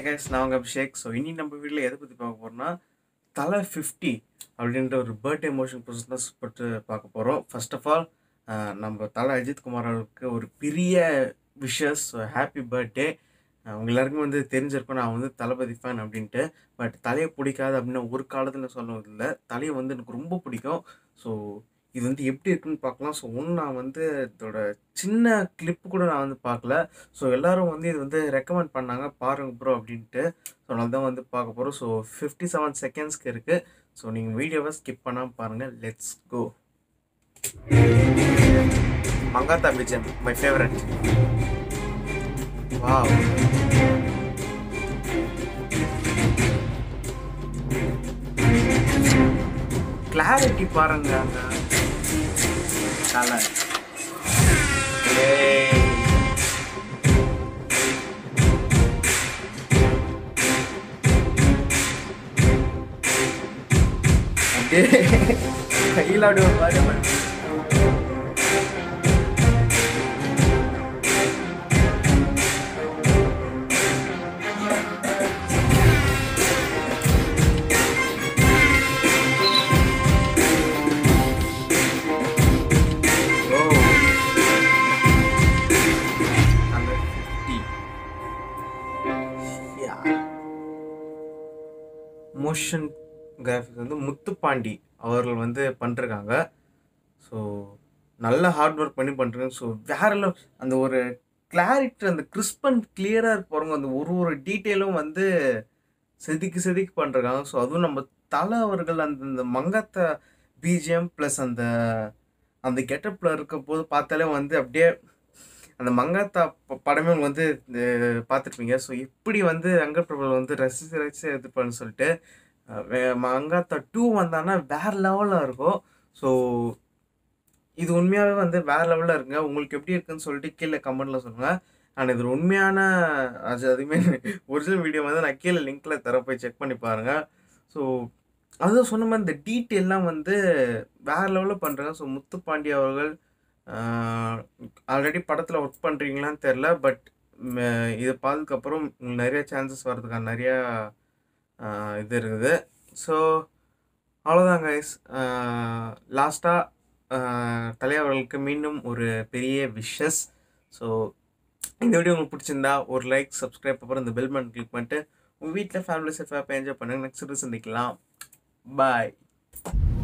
Hi guys நான் உங்கள் Abhishek so இனி நம்ம வீட்டில் எதை பற்றி பார்க்க போகிறோம்னா தலை ஃபிஃப்டி அப்படின்ற ஒரு பர்த்டே மோஷன் ப்ரொசஸ் பற்றி பார்க்க போகிறோம் ஃபர்ஸ்ட் ஆஃப் ஆல் நம்ம தலை அஜித் குமார் அவருக்கு ஒரு பெரிய விஷஸ் ஹாப்பி பர்த்டே உங்க எல்லாருக்குமே வந்து தெரிஞ்சிருக்கும் நான் வந்து தளபதி ஃபேன் அப்படின்ட்டு பட் தலையை பிடிக்காது அப்படின்னு ஒரு காலத்தில் சொல்லுவதில்லை தலையை வந்து எனக்கு ரொம்ப பிடிக்கும் ஸோ இது வந்து எப்படி இருக்குன்னு பார்க்கலாம் ஸோ ஒன்று நான் வந்து இதோட சின்ன கிளிப்பு கூட நான் வந்து பார்க்கல ஸோ எல்லாரும் வந்து இது வந்து ரெக்கமெண்ட் பண்ணாங்க பாருங்க ப்ரோ அப்படின்ட்டு ஸோ அதனால தான் வந்து பார்க்க போகிறோம் ஸோ ஃபிஃப்டி செவன் செகண்ட்ஸ்க்கு இருக்குது ஸோ நீங்கள் வீடியோவை ஸ்கிப் பண்ணாமல் பாருங்கள் let's go Mankatha BGM my favourite wow clarity பாருங்க அங்க கலர் அப்படியே கையில் அப்படி ஒரு மாதிரி பண்ணு. ஓ அந்த 50 யா மோஷன் கிராஃபிக்ஸ் வந்து முத்துப்பாண்டி அவர்கள் வந்து பண்ணிருக்காங்க ஸோ நல்ல ஹார்ட் ஒர்க் பண்ணி பண்ணுறாங்க ஸோ வேற level- அந்த ஒரு கிளாரிட்டி அந்த கிறிஸ்ப் அண்ட் கிளியராக இருக்க பாருங்க அந்த ஒரு ஒரு டீட்டெயிலும் வந்து செதுக்கி செதுக்கி பண்ணிருக்காங்க ஸோ அதுவும் நம்ம தலை அவர்கள் அந்த அந்த மங்கத்த பிஜிஎம் ப்ளஸ் அந்த அந்த கெட்டப்பில் இருக்க போது பார்த்தாலே வந்து அப்படியே அந்த மங்காத்தா ப- படமே உங்களுக்கு வந்து அஹ், பார்த்திருப்பீங்க ஸோ இப்படி வந்து வெங்கட் பிரபு வந்து ரசிச்சு ரசிச்சு எதிர்ப்பான்னு சொல்லிட்டு அஹ், வே- மங்காத்தா டூ வந்தான்னா வேற லெவலில் இருக்கும் ஸோ இது உண்மையாகவே வந்து வேற லெவலில் இருக்குங்க உங்களுக்கு எப்படி இருக்குன்னு சொல்லிட்டு கீழே கமெண்ட்டில் சொல்லுங்கள் நான் இது உண்மையான அது அதுவுமே ஒரிஜினல் வீடியோ வந்து நான் கீழே லிங்க்ல தர போய் செக் பண்ணி பாருங்கள் ஸோ அதுவும் சொன்ன மாதிரி இந்த டீட்டெயிலாம் வந்து வேற லெவலில் பண்ணுறாங்க ஸோ முத்துப்பாண்டி அவர்கள் ஆல்ரெடி படத்தில் ஒர்க் பண்ணுறீங்களான்னு தெரில பட் இதை பார்த்ததுக்கப்புறம் உங்களுக்கு நிறைய சான்சஸ் வர்றதுக்கான நிறையா ஆஹ் இது இருக்குது ஸோ அவ்வளோதான் கைஸ் லாஸ்ட்டாக தலைவர்களுக்கு மீண்டும் ஒரு பெரிய விஷஸ் ஸோ இந்த வீடியோ உங்களுக்கு பிடிச்சிருந்தா ஒரு லைக் சப்ஸ்கிரைப் அப்புறம் இந்த பெல் பட்டன் கிளிக் பண்ணிட்டு உங்கள் வீட்டில் ஃபேமிலி சேஃபாக என்ஜாய் பண்ணுங்கள் நெக்ஸ்ட் சந்திக்கலாம் பாய்